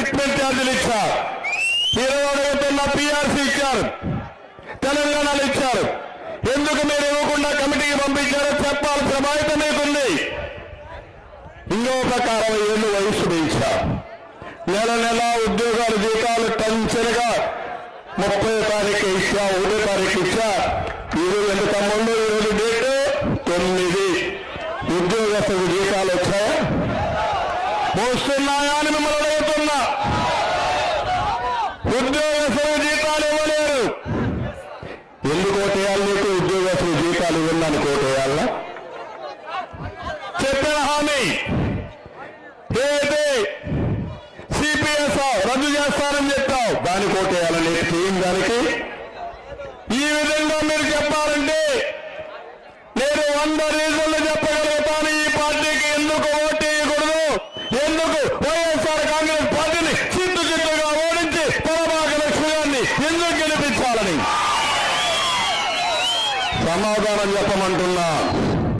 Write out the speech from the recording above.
fitment ఛార్జీలు ఇచ్చారు ఇరవై అడుగుతున్న పిఆర్సీ ఇచ్చారు తెలంగాణలో ఇచ్చారు ఎందుకు మీరు ఇవ్వకుండా కమిటీకి పంపించారో చెప్పాల్సిన బాధ్యత మీకుంది ఇంకో ప్రకారం ఏళ్ళు వయసు పెంచారు నెల నెల ఉద్యోగాల జీతాలు టంచనగా ముప్పై తారీఖు ఇచ్చా ఒకటో తారీఖు ఇచ్చా ఈరోజు ఎంత తమ్ముళ్ళు ఈరోజు డేట్ తొమ్మిది ఉద్యోగస్తులకు జీతాలు వచ్చాయా మోస్తున్నాయా అని మిమ్మల్ని అడుగుతున్నా ఉద్యోగస్తులకు జీతాలు ఇవ్వలేరు ఎందుకు ఓటేయాలి నీకు ఉద్యోగస్తులు జీతాలు ఇవ్వడానికి కోటేయాలా చెప్పిన హామీ ఏదైతే సిపిఎస్ రద్దు చేస్తానని చెప్పావు దాని కోటేయాలని చేయం దానికి ఈ విధంగా మీరు చెప్పాలంటే నేను వంద రీజన్లు చెప్పగలుగుతాను ఈ పార్టీకి ఎందుకు ఓటేయకూడదు ఎందుకు వైఎస్ఆర్ కాంగ్రెస్ పార్టీని చిత్తు చిత్తుగా ఓడించి పరమాక లక్ష్మి గారిని ఎందుకు గెలిపించాలని సమాధానం చెప్పమంటున్నా